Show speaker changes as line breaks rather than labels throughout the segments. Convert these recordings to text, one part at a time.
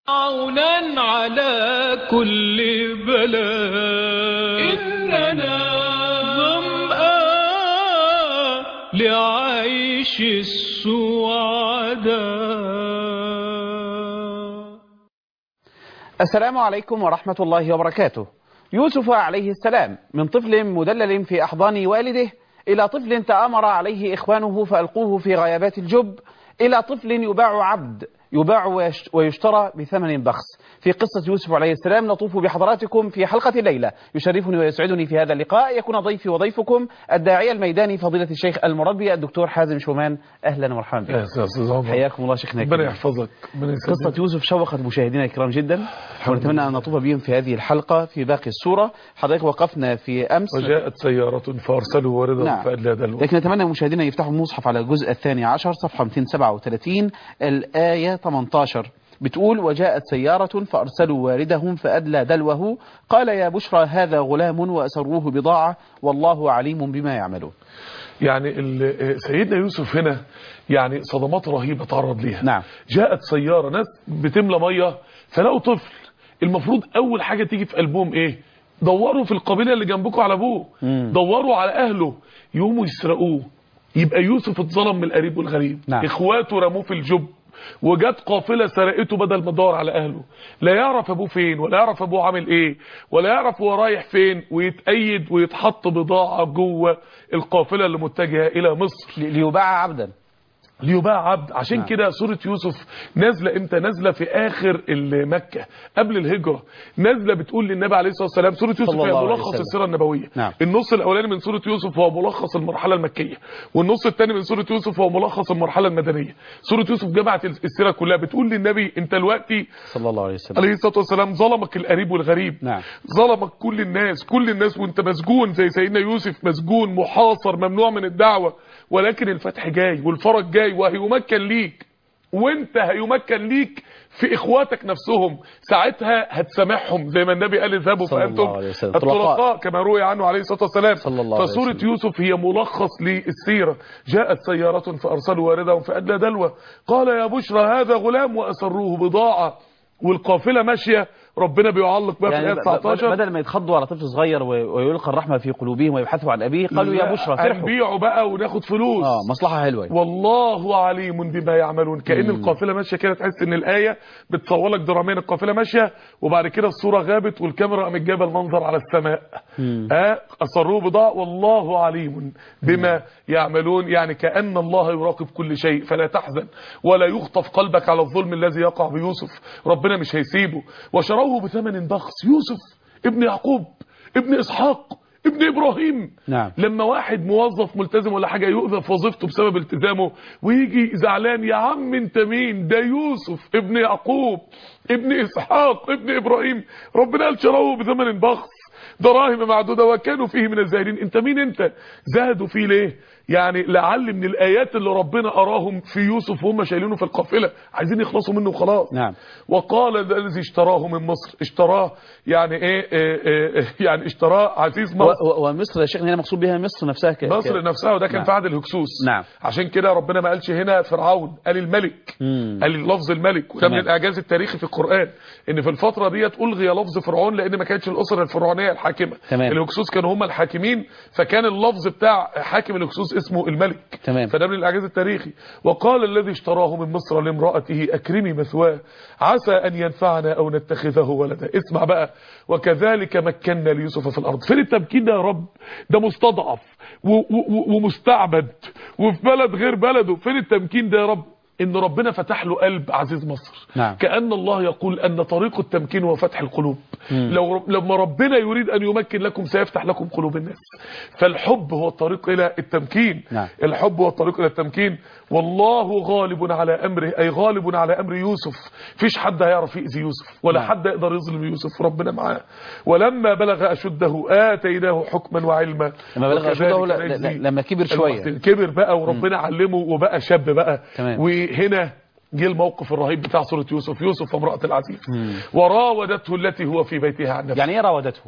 عونا على كل بلاء إننا ظمآن لعيش السعداء
السلام عليكم ورحمة الله وبركاته يوسف عليه السلام من طفل مدلل في أحضان والده إلى طفل تآمر عليه إخوانه فألقوه في غيابات الجب إلى طفل يباع عبد يباع ويش- ويشترى بثمن بخس في قصة يوسف عليه السلام نطوف بحضراتكم في حلقة الليلة يشرفني ويسعدني في هذا اللقاء يكون ضيفي وضيفكم الداعية الميداني فضيلة الشيخ المربي الدكتور حازم شومان أهلا ومرحبا بك
يا استاذ عمر
حياكم الله شيخنا
ربنا
الكريم.
يحفظك ربنا
قصة
يسلمك
يوسف شوقت مشاهدينا الكرام جدا ونتمنى أن نطوف بهم في هذه الحلقة في باقي الصورة حضرتك وقفنا في أمس
وجاءت سيارة فأرسلوا واردهم
نعم.
فأدلى دلوه
لكن نتمنى مشاهدينا يفتحوا المصحف على الجزء الثاني عشر صفحة 237 الآية 18 بتقول وجاءت سيارة فأرسلوا واردهم فأدلى دلوه قال يا بشرى هذا غلام وأسروه بضاعة والله عليم بما يعملون
يعني ال- سيدنا يوسف هنا يعني صدمات رهيبة تعرض ليها
نعم.
جاءت سيارة ناس بتملى مية فلقوا طفل المفروض أول حاجة تيجي في قلبهم إيه دوروا في القبيلة اللي جنبكم على أبوه
مم.
دوروا على أهله يقوموا يسرقوه يبقى يوسف اتظلم من القريب والغريب
نعم.
اخواته رموه في الجب وجت قافله سرقته بدل ما تدور على اهله لا يعرف ابوه فين ولا يعرف ابوه عامل ايه ولا يعرف هو رايح فين ويتأيد ويتحط بضاعه جوه القافله اللي متجهه الى مصر
لي- ليباع عبدا
ليباع عبد عشان
نعم.
كده سورة يوسف نازلة امتى نازلة في اخر ال- مكة قبل الهجرة نازلة بتقول للنبي عليه الصلاة والسلام سورة يوسف
صلى
هي
الله عليه
ملخص
وسلم.
السيرة النبوية
نعم.
النص الاولاني من سورة يوسف هو ملخص المرحلة المكية والنص الثاني من سورة يوسف هو ملخص المرحلة المدنية سورة يوسف جمعت السيرة كلها بتقول للنبي انت دلوقتي
صلى الله عليه وسلم
عليه الصلاة والسلام ظلمك القريب والغريب
نعم.
ظلمك كل الناس كل الناس وانت مسجون زي سيدنا يوسف مسجون محاصر ممنوع من الدعوة ولكن الفتح جاي والفرج جاي وهيمكن ليك وانت هيمكن ليك في اخواتك نفسهم ساعتها هتسامحهم زي ما النبي قال اذهبوا
صلى
فانتم
الله عليه وسلم.
الطلقاء كما روي عنه عليه الصلاه والسلام
صلى الله عليه
فسوره
وسلم.
يوسف هي ملخص للسيره جاءت سياره فارسلوا واردهم فادلى دلوه قال يا بشرى هذا غلام واسروه بضاعه والقافله ماشيه ربنا بيعلق بقى في
يعني
الايه
ب- ب-
19
بدل ما يتخضوا على طفل صغير و- ويلقى الرحمة في قلوبهم ويبحثوا عن أبيه قالوا يا
لا،
بشرى فرحوا
هنبيعه بقى وناخد فلوس
اه مصلحة حلوة
والله عليم بما يعملون كأن
مم.
القافلة ماشية كده تحس ان الآية بتصور لك دراميا القافلة ماشية وبعد كده الصورة غابت والكاميرا قامت جايبه المنظر على السماء
مم.
اه أصروه بضاعة والله عليم بما يعملون يعني كأن الله يراقب كل شيء فلا تحزن ولا يخطف قلبك على الظلم الذي يقع بيوسف ربنا مش هيسيبه وشروه بثمن بخس يوسف ابن يعقوب ابن إسحاق ابن إبراهيم
نعم.
لما واحد موظف ملتزم ولا حاجة يؤذى في وظيفته بسبب التزامه ويجي زعلان يا عم انت مين ده يوسف ابن يعقوب ابن اسحاق ابن ابراهيم ربنا قال شروه بثمن بخس دراهم معدودة وكانوا فيه من الزاهدين انت مين انت زهدوا فيه ليه يعني لعل من الايات اللي ربنا اراهم في يوسف وهم شايلينه في القافلة عايزين يخلصوا منه وخلاص
نعم.
وقال الذي اشتراه من مصر اشتراه يعني ايه, إيه, إيه يعني اشتراه عزيز مصر
و- و- ومصر يا شيخنا هنا مقصود بها مصر نفسها ك...
مصر
ك-
نفسها وده كان
نعم.
في عهد الهكسوس
نعم.
عشان كده ربنا ما قالش هنا فرعون قال الملك
مم.
قال لفظ الملك وده من
تمام.
الاعجاز التاريخي في القران ان في الفتره ديت الغي لفظ فرعون لان ما كانتش الاسره الفرعونيه الحاكمه
تمام.
الهكسوس كانوا هم الحاكمين فكان اللفظ بتاع حاكم الهكسوس اسمه الملك
تمام.
فده من الاعجاز التاريخي وقال الذي اشتراه من مصر لامراته اكرمي مثواه عسى ان ينفعنا او نتخذه ولدا اسمع بقى وكذلك مكنا ليوسف في الارض فين التمكين ده يا رب ده مستضعف و- و- و- ومستعبد وفي بلد غير بلده فين التمكين ده يا رب ان ربنا فتح له قلب عزيز مصر
نعم.
كأن الله يقول ان طريق التمكين هو فتح القلوب
مم.
لو رب- لما ربنا يريد ان يمكن لكم سيفتح لكم قلوب الناس فالحب هو الطريق الى التمكين
نعم.
الحب هو الطريق الى التمكين والله غالب على امره اي غالب على امر يوسف فيش حد هيعرف يأذي يوسف ولا
نعم.
حد يقدر يظلم يوسف ربنا معاه ولما بلغ اشده اتيناه حكما وعلما
لما بلغ
وكذلك
أشده ل- ل-
نجزي
لما كبر شوية.
المحسنين. كبر بقى وربنا علمه وبقى شاب بقى
تمام.
وهنا جه الموقف الرهيب بتاع سورة يوسف يوسف وامرأة العزيز
مم.
وراودته التي هو في بيتها عن نفسه
يعني ايه راودته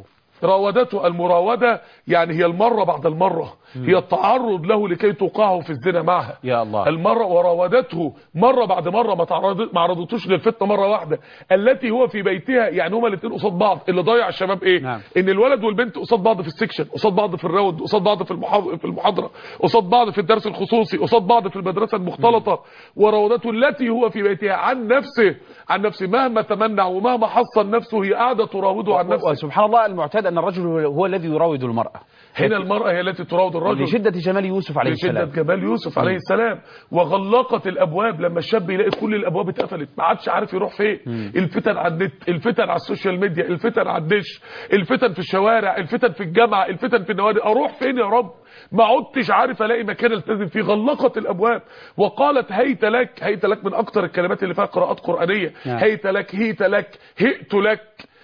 راودته المراودة يعني هي المرة بعد المرة هي التعرض له لكي توقعه في الزنا معها
يا الله.
المرة وراودته مرة بعد مرة ما تعرض ما عرضتوش للفتنة مرة واحدة التي هو في بيتها يعني هما الاثنين قصاد بعض اللي ضيع الشباب ايه
نعم.
ان الولد والبنت قصاد بعض في السكشن قصاد بعض في الراوند قصاد بعض في المحاضرة في المحاضرة قصاد بعض في الدرس الخصوصي قصاد بعض في المدرسة المختلطة وراودته التي هو في بيتها عن نفسه عن نفسه مهما تمنع ومهما حصن نفسه هي قاعدة تراوده عن نفسه
وسبحان الله المعتاد أن الرجل هو الذي يراود المرأة
هنا المرأة هي التي تراود الرجل
لشدة جمال يوسف عليه
لشدة
السلام
جمال يوسف عليه السلام وغلقت الابواب لما الشاب يلاقي كل الابواب اتقفلت ما عادش عارف يروح فين الفتن على النت الفتن على السوشيال ميديا الفتن على الدش الفتن في الشوارع الفتن في الجامعه الفتن في النوادي اروح فين يا رب ما عدتش عارف الاقي مكان التزم فيه غلقت الابواب وقالت هيت لك هيت لك من اكتر الكلمات اللي فيها قراءات قرانيه
نعم.
هيت لك هيت لك هئت لك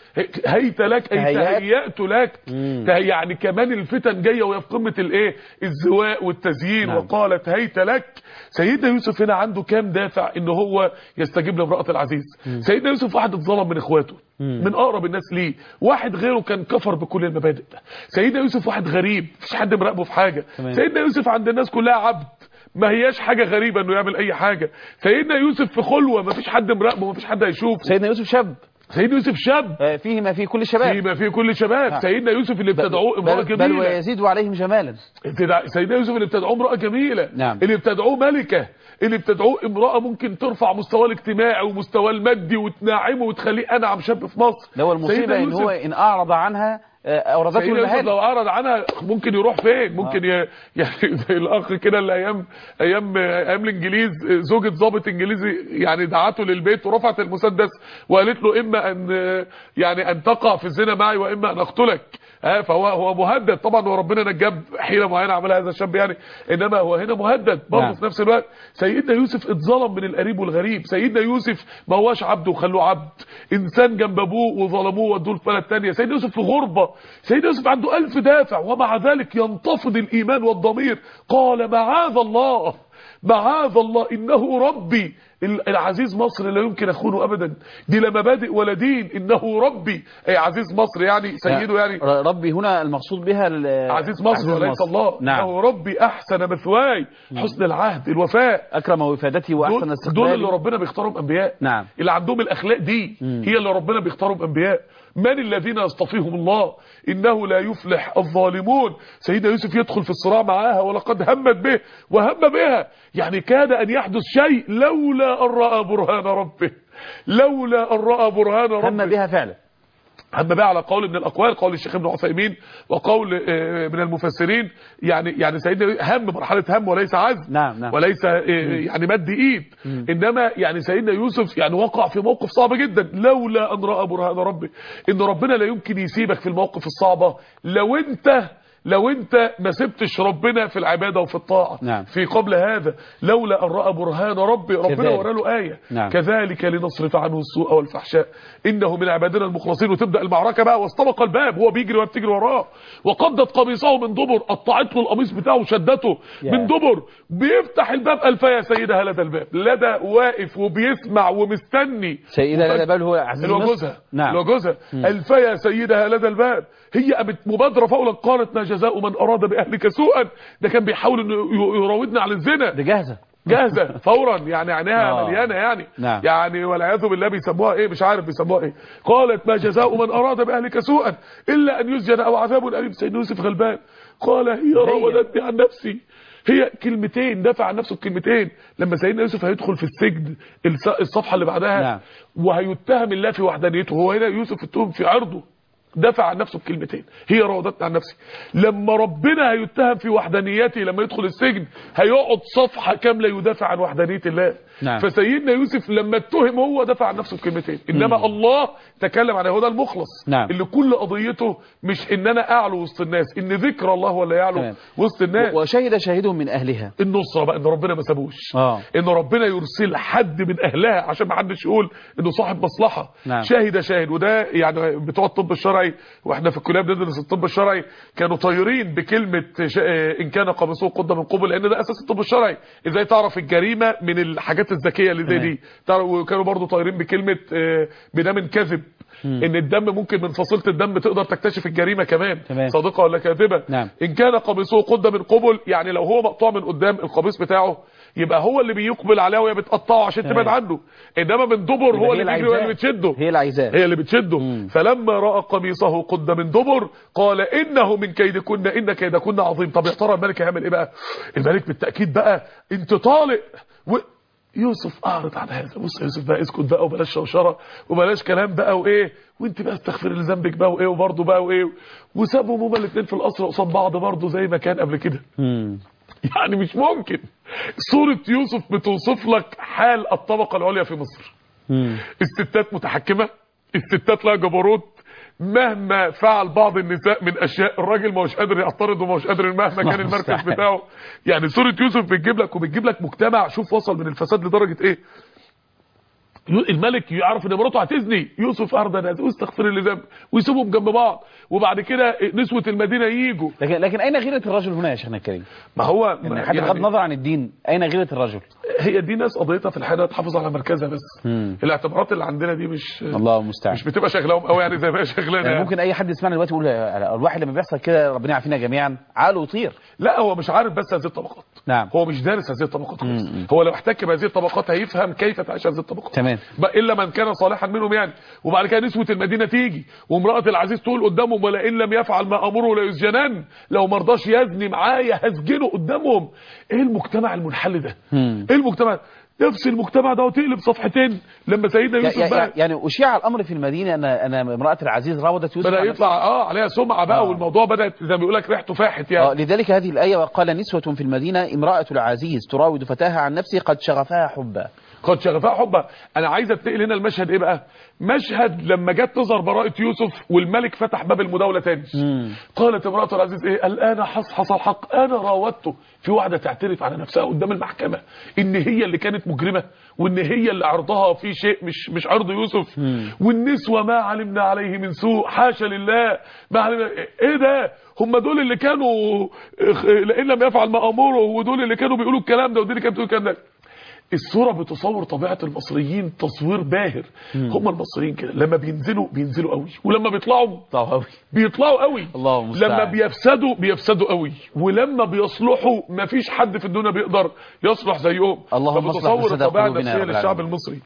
هيت لك اي
تهيأت.
تهيأت لك ته- يعني كمان الفتن جايه وهي في قمه الايه الزواء والتزيين
نعم.
وقالت هيت لك سيدنا يوسف هنا عنده كام دافع ان هو يستجيب لامراه العزيز سيدنا يوسف واحد اتظلم من اخواته من اقرب الناس ليه واحد غيره كان كفر بكل المبادئ سيدنا يوسف واحد غريب مفيش حد مراقبه في حاجه
تمام.
سيدنا يوسف عند الناس كلها عبد ما هياش حاجه غريبه انه يعمل اي حاجه سيدنا يوسف في خلوه مفيش حد مراقبه مفيش حد هيشوفه
سيدنا يوسف شاب
سيدنا يوسف شاب
آه، فيه ما فيه كل الشباب
فيما في كل شباب
نعم.
سيدنا يوسف اللي ابتدعوه امراه
بل, بل
جميله
ويزيد عليهم جمالا
ابتدع- سيدنا يوسف اللي ابتدعوه امراه جميله
نعم.
اللي ابتدعوه ملكه اللي ابتدعوه امراه ممكن ترفع مستواه الاجتماعي ومستواه المادي وتنعمه وتخليه انعم شاب في مصر
لو المصيبة
سيدنا
ان
يوسف-
هو ان اعرض عنها آه، اوردته
سيدنا يوسف
المهالك
لو اعرض عنها ممكن يروح فين ممكن ي... يعني زي الاخ كده اللي ايام ايام ايام الانجليز زوجة ضابط انجليزي يعني دعته للبيت ورفعت المسدس وقالت له اما ان يعني ان تقع في الزنا معي واما ان اقتلك ها فهو هو مهدد طبعا وربنا نجاب حيله معينه عملها هذا الشاب يعني انما هو هنا مهدد برضه
نعم.
في نفس الوقت سيدنا يوسف اتظلم من القريب والغريب سيدنا يوسف ما هواش عبد وخلوه عبد انسان جنب ابوه وظلموه ودوه في بلد ثانيه سيدنا يوسف في غربه سيدنا يوسف عنده ألف دافع ومع ذلك ينتفض الايمان والضمير قال معاذ الله معاذ الله انه ربي العزيز مصر لا يمكن اخونه ابدا دي لا مبادئ ولا دين انه ربي اي عزيز مصر يعني سيده يعني
ر- ربي هنا المقصود بها ال-
عزيز مصر وليس الله
نعم
انه ربي احسن مثواي حسن العهد الوفاء
اكرم وفادته واحسن
دول,
استقبال
دول اللي ربنا بيختارهم انبياء
نعم.
اللي عندهم الاخلاق دي هي اللي ربنا بيختارهم انبياء من الذين يصطفيهم الله انه لا يفلح الظالمون سيدنا يوسف يدخل في الصراع معاها ولقد همت به وهم بها يعني كاد ان يحدث شيء لولا ان راى برهان ربه لولا ان راى برهان ربه
هم بها فعلا
هم بقى على قول من الاقوال قول الشيخ ابن عثيمين وقول آه، من المفسرين يعني يعني سيدنا هم مرحله هم وليس عزم
نعم، نعم.
وليس آه، يعني مد ايد انما يعني سيدنا يوسف يعني وقع في موقف صعب جدا لولا ان راى برهان ربه ان ربنا لا يمكن يسيبك في المواقف الصعبه لو انت لو انت ما سبتش ربنا في العباده وفي الطاعه
نعم.
في قبل هذا لولا ان راى برهان ربي ربنا
كذلك.
ورى له ايه
نعم.
كذلك لنصرف عنه السوء والفحشاء انه من عبادنا المخلصين وتبدا المعركه بقى واستبق الباب هو بيجري وهي بتجري وراه وقدت قميصه من دبر قطعت له القميص بتاعه وشدته
يا.
من دبر بيفتح الباب الف يا سيدها لدى الباب لدى واقف وبيسمع ومستني
سيدة لدى بال هو عزيز
اللي هو
مصر
جوزها
نعم
اللي هو جوزها الف يا سيدها لدى الباب هي قامت مبادره فولا قالت ما جزاء من اراد باهلك سوءا ده كان بيحاول انه ي- يراودنا على الزنا
دي جاهزة
جاهزه فورا يعني عينيها
آه.
مليانه يعني
نعم.
يعني والعياذ بالله بيسموها ايه مش عارف بيسموها ايه قالت ما جزاء من اراد باهلك سوءا الا ان يسجن او عذاب اليم سيدنا يوسف غلبان قال هي راودتني عن نفسي هي كلمتين دافع عن نفسه بكلمتين لما سيدنا يوسف هيدخل في السجن الص- الصفحه اللي بعدها
نعم.
وهيتهم الله في وحدانيته هو هنا يوسف اتهم في عرضه دافع عن نفسه بكلمتين هي راودتني عن نفسي لما ربنا هيتهم في وحدانيته لما يدخل السجن هيقعد صفحة كاملة يدافع عن وحدانية الله
نعم.
فسيدنا يوسف لما اتهم هو دافع عن نفسه بكلمتين انما الله تكلم عن هو ده المخلص
نعم.
اللي كل قضيته مش ان انا اعلو وسط الناس ان ذكر الله هو اللي يعلو
تمام.
وسط الناس
وشهد شاهد من اهلها
النصرة بقى ان ربنا ما سابوش
اه
ان ربنا يرسل حد من اهلها عشان ما حدش يقول انه صاحب مصلحه
نعم.
شاهد شاهد وده يعني بتوع الطب الشرعي واحنا في الكليه بندرس الطب الشرعي كانوا طايرين بكلمه ش... ان كان قميصه قد من قبل لان ده اساس الطب الشرعي ازاي تعرف الجريمه من الحاجات الحاجات الذكيه اللي زي
تمام.
دي تعرف- وكانوا برضو طايرين بكلمه آه، بدم كذب ان الدم ممكن من فصيله الدم تقدر تكتشف الجريمه كمان
تمام.
صادقه ولا كاذبه
نعم.
ان كان قميصه قد من قبل يعني لو هو مقطوع من قدام القميص بتاعه يبقى هو اللي بيقبل عليها وهي بتقطعه عشان
تمام.
تبعد عنه انما من دبر هو
هي
اللي بيجري وهي اللي
العايزاه.
بتشده
هي العايزاه
هي اللي بتشده فلما راى قميصه قد من دبر قال انه من كيدكن ان كيدكن عظيم طب يا ترى الملك هيعمل ايه بقى الملك بالتاكيد بقى انت طالق و... يوسف اعرض عن هذا بص يا يوسف بقى اسكت بقى وبلاش شوشره وبلاش كلام بقى وايه وانت بقى استغفر لذنبك بقى وايه وبرضه بقى وايه وسابهم هما الاثنين في القصر قصاد بعض برضه زي ما كان قبل كده
مم.
يعني مش ممكن صورة يوسف بتوصف لك حال الطبقة العليا في مصر
مم.
الستات متحكمة الستات لها جبروت مهما فعل بعض النساء من اشياء الراجل ما هوش قادر يعترض وما هوش قادر مهما كان المركز
مستحيل.
بتاعه يعني صورة يوسف بتجيب لك وبتجيب لك مجتمع شوف وصل من الفساد لدرجة ايه يو- الملك يعرف ان مراته هتزني يوسف ارضى ناس واستغفر اللي ذنب ويسيبهم جنب بعض وبعد كده نسوة المدينة ييجوا
لكن لكن اين غيره الرجل هنا يا شيخنا الكريم؟
ما هو
يعني حتى بغض النظر عن الدين اين غيره الرجل؟
هي دي ناس قضيتها في الحياه تحافظ على مركزها بس
مم.
الاعتبارات اللي عندنا دي مش
الله المستعان
مش بتبقى شغلاهم قوي يعني زي ما هي شغلانه
يعني
يعني.
ممكن اي حد يسمعنا دلوقتي يقول آه، الواحد لما بيحصل كده ربنا يعافينا جميعا عقله يطير
لا هو مش عارف بس هذه الطبقات
نعم
هو مش دارس هذه الطبقات خالص
مم.
هو لو احتك بهذه الطبقات هيفهم كيف تعيش هذه الطبقات
تمام
بقى الا من كان صالحا منهم يعني وبعد كده نسوه المدينه تيجي وامراه العزيز تقول قدامهم ولئن لم يفعل ما امره ليسجنن لو ما رضاش يزني معايا هسجنه قدامهم ايه المجتمع المنحل ده
مم.
ايه المجتمع نفس المجتمع ده وتقلب صفحتين لما سيدنا
يا-
يوسف
يا-
بقى
يعني اشيع الامر في المدينه ان ان امراه العزيز راودت يوسف
بدا
عن
يطلع اه عليها سمعه بقى
آه.
والموضوع بدات زي ما بيقول لك ريحته فاحت
آه،
يعني
لذلك هذه الآية وقال نسوة في المدينة امرأة العزيز تراود فتاها عن نفسه قد شغفها حبا
قد شغفها حبا انا عايز اتنقل هنا المشهد ايه بقى مشهد لما جت تظهر براءه يوسف والملك فتح باب المداوله تاني
مم.
قالت امراه العزيز ايه الان حصحص الحق انا راودته في واحده تعترف على نفسها قدام المحكمه ان هي اللي كانت مجرمه وان هي اللي عرضها في شيء مش مش عرض يوسف والنسوه ما علمنا عليه من سوء حاشا لله ما علمنا ايه ده هم دول اللي كانوا اخ- لئن لم يفعل ما امره ودول اللي كانوا بيقولوا الكلام ده ودول اللي كانت بتقول الكلام ده الصورة بتصور طبيعة المصريين تصوير باهر هم المصريين كده لما بينزلوا بينزلوا قوي ولما بيطلعوا
طهوي
بيطلعوا قوي
الله المستعان.
لما بيفسدوا بيفسدوا قوي ولما بيصلحوا مفيش حد في الدنيا بيقدر يصلح زيهم
اللهم اصلح
فبتصور
فساد
الطبيعة
قلوبنا يا
النفسية
رب
للشعب
العالمين.
المصري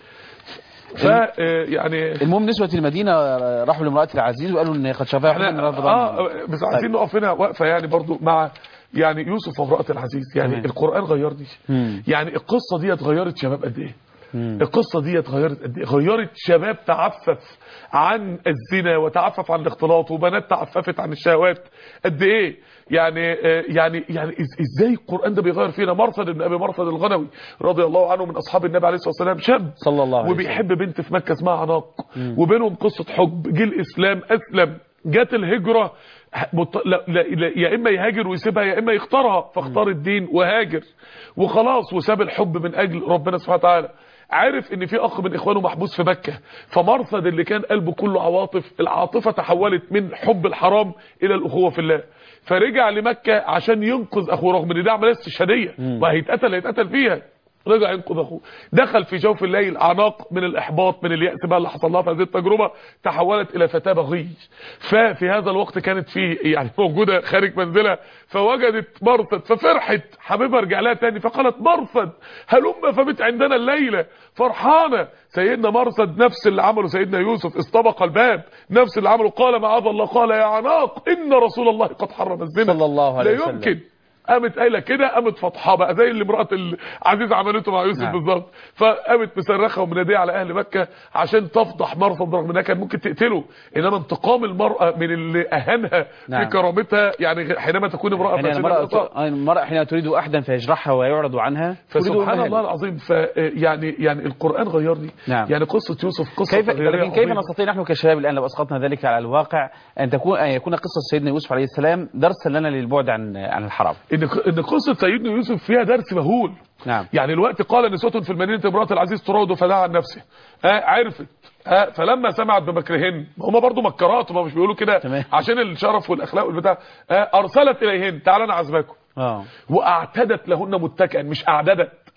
ف آه، يعني
المهم نسوة المدينة راحوا لامرأة العزيز وقالوا ان قد شغفها حبا من
احنا
رفض
اه بس عايزين نقف هنا وقفه يعني برضو مع يعني يوسف وامرأة العزيز يعني
تمام.
القرآن غيرني
مم.
يعني القصة دي غيرت شباب قد ايه
مم.
القصة دي غيرت قد ايه غيرت شباب تعفف عن الزنا وتعفف عن الاختلاط وبنات تعففت عن الشهوات قد ايه يعني آه، يعني يعني إز- ازاي القرآن ده بيغير فينا مرصد ابن ابي مرصد الغنوي رضي الله عنه من اصحاب النبي عليه الصلاة والسلام شاب
صلى الله عليه وسلم
وبيحب بنت في مكة اسمها عناق وبينهم قصة حب جه الإسلام أسلم جت الهجرة مط... لا... لا... لا... يا إما يهاجر ويسيبها يا إما يختارها فاختار الدين وهاجر وخلاص وساب الحب من أجل ربنا سبحانه وتعالى عارف ان في اخ من اخوانه محبوس في مكة فمرصد اللي كان قلبه كله عواطف العاطفة تحولت من حب الحرام الى الاخوة في الله فرجع لمكة عشان ينقذ اخوه رغم ان ده عمليه استشهاديه وهيتقتل هيتقتل فيها رجع ينقذ اخوه دخل في جوف الليل عناق من الاحباط من الياس بقى اللي حصل لها في هذه التجربه تحولت الى فتاه بغي ففي هذا الوقت كانت في يعني موجوده خارج منزلها فوجدت مرصد ففرحت حبيبها رجع لها تاني فقالت مرصد هلم فبت عندنا الليله فرحانه سيدنا مرصد نفس اللي عمله سيدنا يوسف استبق الباب نفس اللي عمله قال معاذ الله قال يا عناق ان رسول الله قد حرم الزنا
صلى الله عليه
لا
وسلم.
يمكن قامت قايله كده قامت فاتحه بقى زي اللي امراه العزيز عملته مع يوسف
نعم.
بالظبط فقامت مصرخه ومناديه على اهل مكه عشان تفضح مرصد رغم انها كان ممكن تقتله انما انتقام المراه من اللي اهانها
نعم.
في كرامتها يعني حينما تكون امراه
يعني
فاسده
المرأة,
الغطاء.
المرأة حين تريد أحدا فيجرحها ويعرض عنها تريد
فسبحان
أمها
الله
له.
العظيم ف يعني يعني القران غيرني
نعم.
يعني قصه يوسف قصه
كيف
تغييرية
لكن كيف
عظيمة.
نستطيع نحن كشباب الآن لو أسقطنا ذلك على الواقع أن تكون أن يكون قصة سيدنا يوسف عليه السلام درسا لنا للبعد عن عن الحرام
ان ان قصه سيدنا يوسف فيها درس مهول
نعم
يعني الوقت قال نسوة في المدينة امرأة العزيز تراود فدعا عن نفسه آه عرفت آه فلما سمعت بمكرهن هم برضو مكرات هم مش بيقولوا كده
تمام.
عشان الشرف والاخلاق والبتاع آه ارسلت اليهن تعالى انا عزماكم
اه
واعتدت لهن متكئا مش اعددت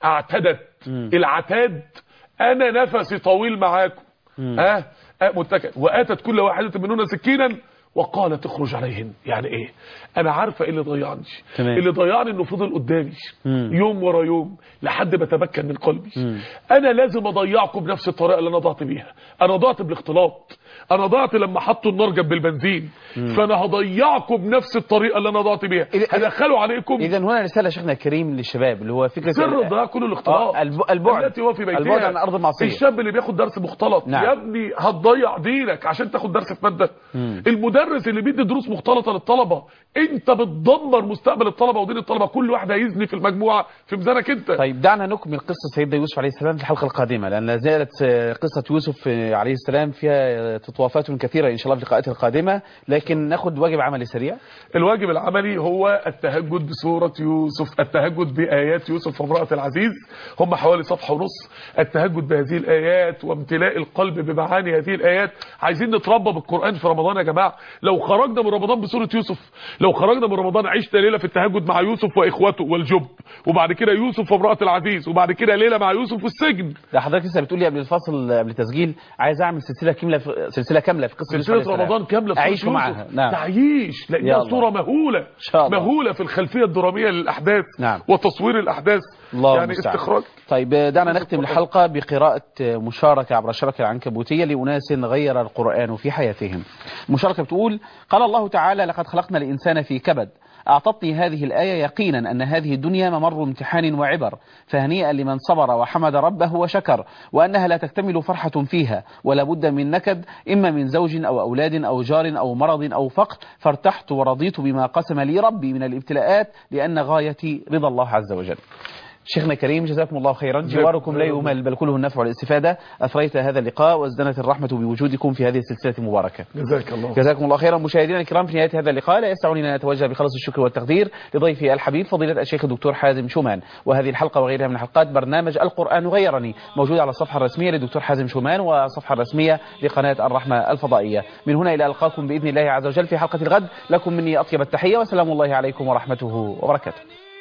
اعتدت العتاد انا نفسي طويل معاكم ها آه متكئ واتت كل واحده منهن سكينا وقالت اخرج عليهن يعني ايه انا عارفه ايه اللي ضيعني
تمام.
اللي ضيعني انه فضل قدامي يوم ورا يوم لحد ما تمكن من قلبي انا لازم اضيعكم بنفس الطريقه اللي انا ضعت بيها انا ضعت بالاختلاط انا ضعت لما حطوا النار جنب البنزين فانا هضيعكم بنفس الطريقه اللي انا ضعت بيها
إذا-
هدخله عليكم
اذا هنا رساله شيخنا الكريم للشباب اللي هو فكره
سر
ال-
الضياع كله الاختلاط
آه، الب- البعد.
التي هو في بيتها
البعد عن أرض المعصية.
الشاب اللي بياخد درس مختلط
نعم.
يا ابني هتضيع دينك عشان تاخد درس في ماده المدرس اللي بيدي دروس مختلطه للطلبه انت بتدمر مستقبل الطلبه ودين الطلبه كل واحد هيزني في المجموعه في ميزانك انت
طيب دعنا نكمل قصة سيدنا يوسف عليه السلام في الحلقة القادمة لأن لا زالت آه، قصة يوسف آه، عليه السلام فيها آه، تطوافات كثيرة إن شاء الله في اللقاءات القادمة لكن ناخد واجب عملي سريع
الواجب العملي هو التهجد بسورة يوسف التهجد بآيات يوسف وامرأة العزيز هم حوالي صفحة ونص التهجد بهذه الآيات وامتلاء القلب بمعاني هذه الآيات عايزين نتربى بالقرآن في رمضان يا جماعة لو خرجنا من رمضان بسورة يوسف لو خرجنا من رمضان عشنا ليلة في التهجد مع يوسف وإخوته والجب وبعد كده يوسف وامرأة العزيز وبعد كده ليلة مع يوسف والسجن
ده حضرتك لسه بتقول لي قبل الفصل قبل التسجيل عايز أعمل سلسلة كاملة في سلسلة كاملة في قصة يوسف عليه
سلسلة
السلام.
رمضان كاملة في
أعيش
سورة
معها
يوسف.
نعم
تعيش
يا
لأنها
الله.
صورة مهولة
شاء الله.
مهولة في الخلفية الدرامية للأحداث
نعم.
وتصوير الأحداث
الله
يعني
المستعان.
استخراج
طيب دعنا نختم الحلقة بقراءة مشاركة عبر الشبكة العنكبوتية لأناس غير القرآن في حياتهم المشاركة بتقول قال الله تعالى لقد خلقنا الإنسان في كبد أعطتني هذه الآية يقينا أن هذه الدنيا ممر امتحان وعبر فهنيئا لمن صبر وحمد ربه وشكر وأنها لا تكتمل فرحة فيها ولا بد من نكد إما من زوج أو أولاد أو جار أو مرض أو فقر فارتحت ورضيت بما قسم لي ربي من الابتلاءات لأن غايتي رضا الله عز وجل شيخنا الكريم جزاكم الله خيرا جواركم لا يمل بل كله النفع والاستفادة أثريت هذا اللقاء وازدنت الرحمة بوجودكم في هذه السلسلة المباركة
جزاك الله
جزاكم الله خيرا مشاهدينا الكرام في نهاية هذا اللقاء لا يسعني أن نتوجه بخلص الشكر والتقدير لضيفي الحبيب فضيلة الشيخ الدكتور حازم شومان وهذه الحلقة وغيرها من حلقات برنامج القرآن غيرني موجود على الصفحة الرسمية للدكتور حازم شومان والصفحة الرسمية لقناة الرحمة الفضائية من هنا إلى ألقاكم بإذن الله عز وجل في حلقة الغد لكم مني أطيب التحية وسلام الله عليكم ورحمته وبركاته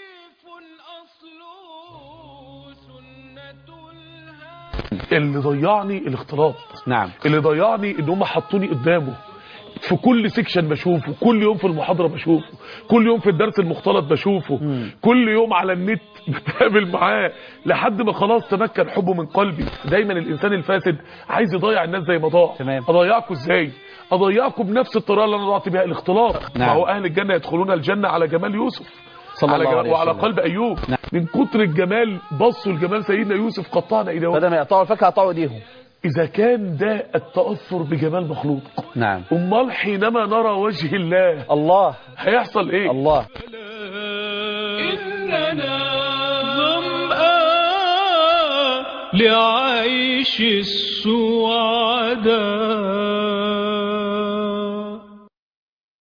اللي ضيعني الاختلاط
نعم
اللي ضيعني ان هم حطوني قدامه في كل سيكشن بشوفه كل يوم في المحاضرة بشوفه كل يوم في الدرس المختلط بشوفه كل يوم على النت بتقابل معاه لحد ما خلاص تمكن حبه من قلبي دايما الانسان الفاسد عايز يضيع الناس زي ما ضاع
تمام.
اضيعكم ازاي اضيعكم بنفس الطريقه اللي انا ضعت بيها الاختلاط
نعم.
ما هو اهل الجنه يدخلون الجنه على جمال يوسف
صلى
على
الله
جمال
عليه
وعلى
وسلم.
قلب ايوب
نعم.
من كتر الجمال بصوا لجمال سيدنا يوسف قطعنا ايديهم
بدل ما يقطعوا الفاكهة قطعوا إيديهم
إذا كان ده التأثر بجمال مخلوق
نعم
أمال حينما نرى وجه الله
الله
هيحصل إيه؟
الله
إننا ظمآن لعيش السعداء